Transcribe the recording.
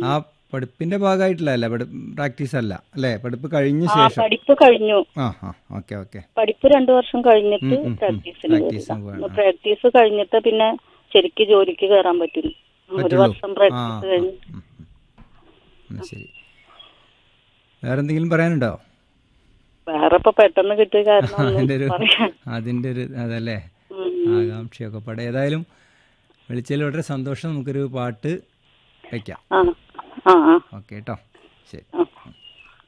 ആ പഠിപ്പിന്റെ ഭാഗമായിട്ടില്ല അല്ലേ പ്രാക്ടീസ് അല്ല അല്ലേ പഠിപ്പ് കഴിഞ്ഞ ആ ശേഷം പഠിപ്പ് കഴിഞ്ഞു ആ ആ ഓക്കെ ഓക്കെ പഠിപ്പ് രണ്ടു വർഷം കഴിഞ്ഞിട്ട് ഉം, ഉം. പ്രാക്ടീസിന് പ്രാക്ടീസിന് പോവാണ്. പ്രാക്ടീസ് കഴിഞ്ഞിട്ട് പിന്നെ ശരിക്ക് ജോലിക്ക് കയറാൻ പറ്റും ഒരു പറ്റുള്ളൂ വർഷം ആ പ്രാക്ടീസ് കഴിഞ്ഞ് ഉം, ഉം. ഉം, ശരി വേറെന്തെങ്കിലും പറയാനുണ്ടോ വേറെ ഇപ്പൊ പെട്ടെന്ന് കിട്ടിയ കാരണം ഒന്നും അതിന്റെ ഒരു പറയാൻ അതിന്റെ ഒരു അതല്ലേ ഉം. ആകാംക്ഷയൊക്കെ പാടെ ഏതായാലും വിളിച്ചതിൽ വളരെ സന്തോഷം നമുക്കൊരു പാട്ട് വയ്ക്കാം ആ ആ ആ ഓക്കെ കേട്ടോ ശരി ആ